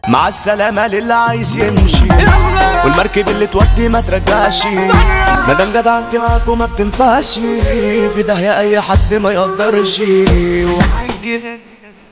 مع السلامة للي عايز يمشي والمركب اللي تودي ما ترجعش مادام جدعنتي معاكم ما بتنفعش في داهية أي حد ما يقدرش وهيجي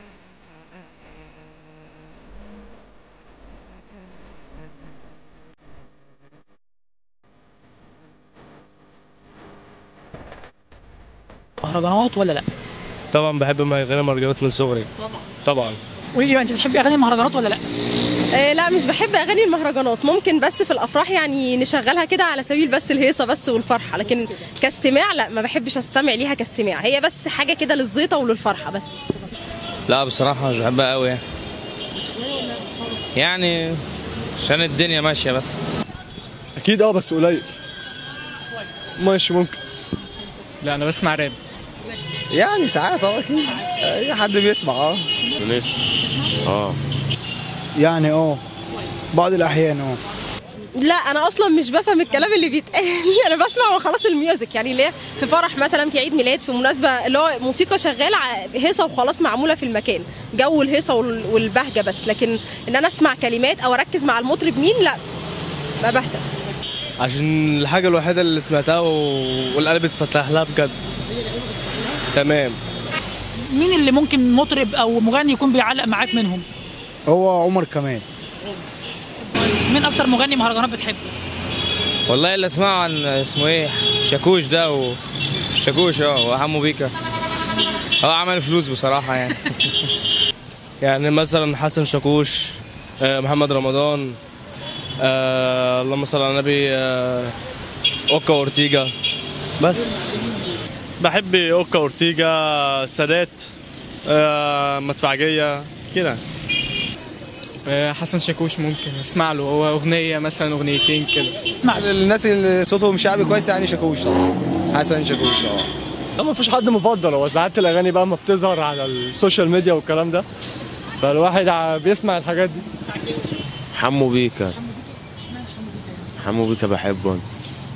مهرجانات ولا لا؟ طبعا بحب اغاني المهرجانات من صغري طبعا قولي لي بقى انت بتحبي اغاني المهرجانات ولا لا؟ آه لا مش بحب اغاني المهرجانات ممكن بس في الافراح يعني نشغلها كده على سبيل بس الهيصه بس والفرحه لكن كاستماع لا ما بحبش استمع ليها كاستماع هي بس حاجه كده للزيطه وللفرحه بس لا بصراحة مش بحبها قوي يعني يعني عشان الدنيا ماشية بس اكيد اه بس قليل ماشي ممكن لا انا بسمع راب يعني ساعات اه اكيد اي حد بيسمع اه اه يعني اه بعض الاحيان اه لا انا اصلا مش بفهم الكلام اللي بيتقال انا بسمع وخلاص الميوزك يعني ليه في فرح مثلا في عيد ميلاد في مناسبه اللي هو موسيقى شغاله ع- هيصه وخلاص معموله في المكان جو الهيصه وال- والبهجه بس لكن ان انا اسمع كلمات او اركز مع المطرب مين لا ما بهدى عشان الحاجة الوحيدة اللي سمعتها و- والقلب اتفتح لها بجد تمام مين اللي ممكن مطرب او مغني يكون بيعلق معاك منهم؟ هو عمر كمال مين اكتر مغني مهرجانات بتحبه؟ والله اللي اسمعه عن اسمه ايه شاكوش ده و شاكوش اه وحمو بيكا هو عمل فلوس بصراحة يعني يعني مثلا حسن شاكوش آه، محمد رمضان آه، اللهم صل على النبي آه، اوكا اورتيجا بس بحب اوكا اورتيجا السادات آه، مدفعجيه كده آه، حسن شاكوش ممكن اسمع له هو اغنيه مثلا اغنيتين كده الناس اللي صوتهم شعبي كويس يعني شاكوش طبعا حسن شاكوش اه لا ما فيش حد مفضل هو ساعات الاغاني بقى ما بتظهر على السوشيال ميديا والكلام ده فالواحد ع- بيسمع الحاجات دي حمو بيكا حمو بيكا بحبه أنا.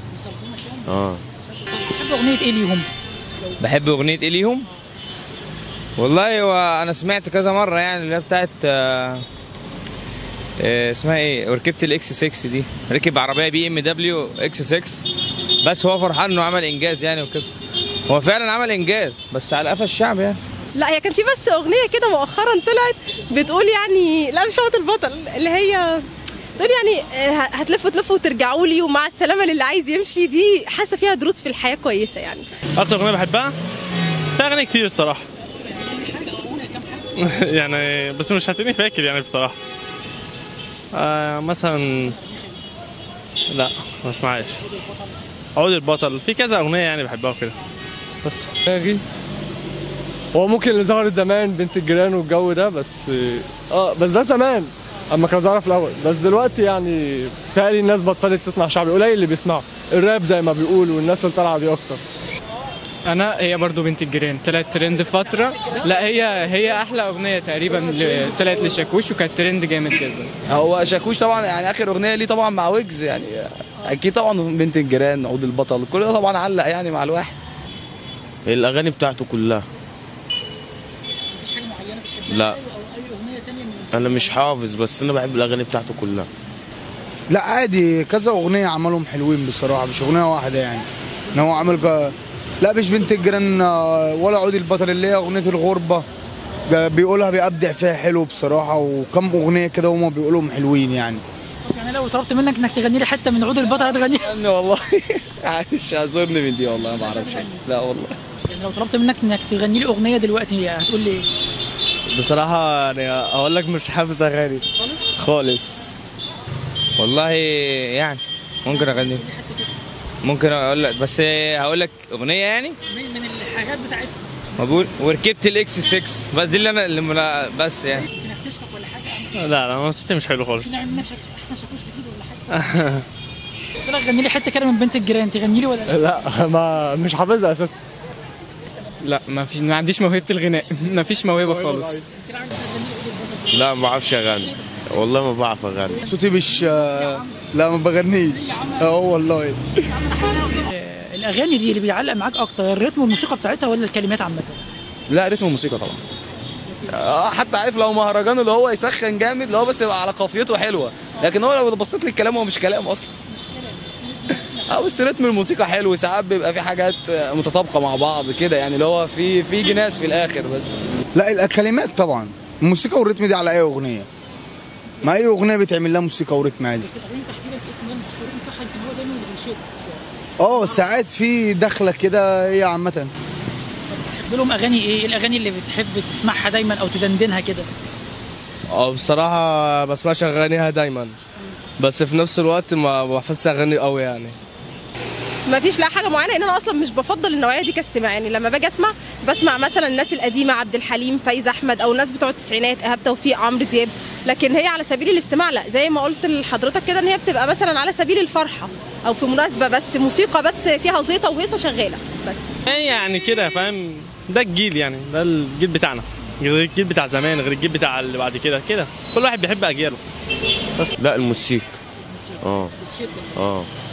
اه بتحب اغنيه ايه ليهم؟ بحب اغنية ايه ليهم والله هو انا سمعت كذا مرة يعني اللي هي بتاعت آه، آه، اسمها ايه وركبت الاكس 6 دي ركب عربية بي ام دبليو اكس 6 بس هو فرحان انه عمل انجاز يعني وكده هو فعلا عمل انجاز بس على قفا الشعب يعني لا هي كان في بس اغنيه كده مؤخرا طلعت بتقول يعني لا مش هوت البطل اللي هي تقول يعني آه، هتلفوا تلفوا وترجعوا لي ومع السلامه للي عايز يمشي دي حاسه فيها دروس في الحياه كويسه يعني اكتر اغنيه بحبها في اغاني كتير الصراحه يعني بس مش هتلاقيني فاكر يعني بصراحه آه مثلا لا ما اسمعهاش عود البطل في كذا اغنيه يعني بحبها وكده بس اغي هو ممكن اللي ظهرت زمان بنت الجيران والجو ده بس اه بس ده زمان اما كان ظهر في الاول بس دلوقتي يعني تالي الناس بطلت تسمع شعبي قليل اللي بيسمعوا الراب زي ما بيقولوا والناس اللي طالعه دي اكتر انا هي برضو بنت الجيران طلعت ترند فتره لا هي هي احلى اغنيه تقريبا اللي طلعت لشاكوش وكانت ترند جامد جدا هو شاكوش طبعا يعني اخر اغنيه ليه طبعا مع ويجز يعني اكيد طبعا بنت الجيران عود البطل كل ده طبعا علق يعني مع الواحد الاغاني بتاعته كلها لا انا مش حافظ بس انا بحب الاغاني بتاعته كلها لا عادي كذا اغنيه عملهم حلوين بصراحه مش اغنيه واحده يعني ان هو عمل ك... لا مش بنت الجيران آه، ولا عود البطل اللي هي اغنيه الغربه جا- بيقولها بيبدع فيها حلو بصراحه وكم اغنيه كده هما بيقولهم حلوين يعني يعني لو طلبت منك انك تغني لي حته من عود البطل هتغنيها يعني والله معلش اعذرني من دي والله ما اعرفش لا والله يعني لو طلبت منك انك تغني لي اغنيه دلوقتي هتقول لي ايه؟ بصراحه يعني اقول لك مش حافظ اغاني خالص والله يعني ممكن اغني ممكن اقول لك بس هقول لك اغنيه يعني من الحاجات بتاعت ما بقول وركبت الاكس 6 بس دي اللي انا اللي ملا- بس يعني ممكن اكتشفك ولا حاجه لا لا انا صوتي مش حلو خالص نعمل منك شك- احسن شاكوش جديد ولا حاجه قلت لك غني لي حته كده من بنت الجيران تغني لي ولا لا؟ لا ما مش حافظها اساسا لا ما فيش ما عنديش موهبه الغناء ما فيش موهبه خالص لا ما بعرفش اغني والله ما بعرف اغني صوتي مش آه، لا ما بغنيش اه والله آه، الاغاني دي اللي بيعلق معاك اكتر الريتم والموسيقى بتاعتها ولا الكلمات عامه؟ لا رتم الموسيقى طبعا آه، حتى عارف لو مهرجان اللي هو يسخن جامد اللي هو بس يبقى على قافيته حلوه لكن هو لو بصيت للكلام هو مش كلام اصلا اه بس رتم الموسيقى حلو ساعات بيبقى في حاجات آه، متطابقه مع بعض كده يعني اللي هو في في جناس في الاخر بس لا الكلمات طبعا الموسيقى والريتم دي على اي اغنيه ما اي اغنيه بيتعمل لها موسيقى وريتم عادي بس الاغاني تحديدا تحس ان هي الموسيقى بتاعها يمكن هو دايما اللي بيشد اه ساعات في دخله كده هي عامه تحب لهم اغاني ايه؟ ايه الاغاني اللي بتحب تسمعها دايما او تدندنها كده؟ اه بصراحة بسمعش أغانيها دايما بس في نفس الوقت ما بحفظش أغاني قوي يعني ما فيش لا حاجه معينه ان انا اصلا مش بفضل النوعيه دي كاستماع يعني لما باجي اسمع بسمع مثلا الناس القديمه عبد الحليم فايز احمد او الناس بتوع التسعينات ايهاب توفيق عمرو دياب لكن هي على سبيل الاستماع لا زي ما قلت لحضرتك كده ان هي بتبقى مثلا على سبيل الفرحه او في مناسبه بس موسيقى بس فيها زيطه وهيصه شغاله بس يعني كده فاهم ده الجيل يعني ده الجيل بتاعنا غير الجيل بتاع زمان غير الجيل بتاع اللي بعد كده كده كل واحد بيحب اجياله لا الموسيقى اه بتشدك اه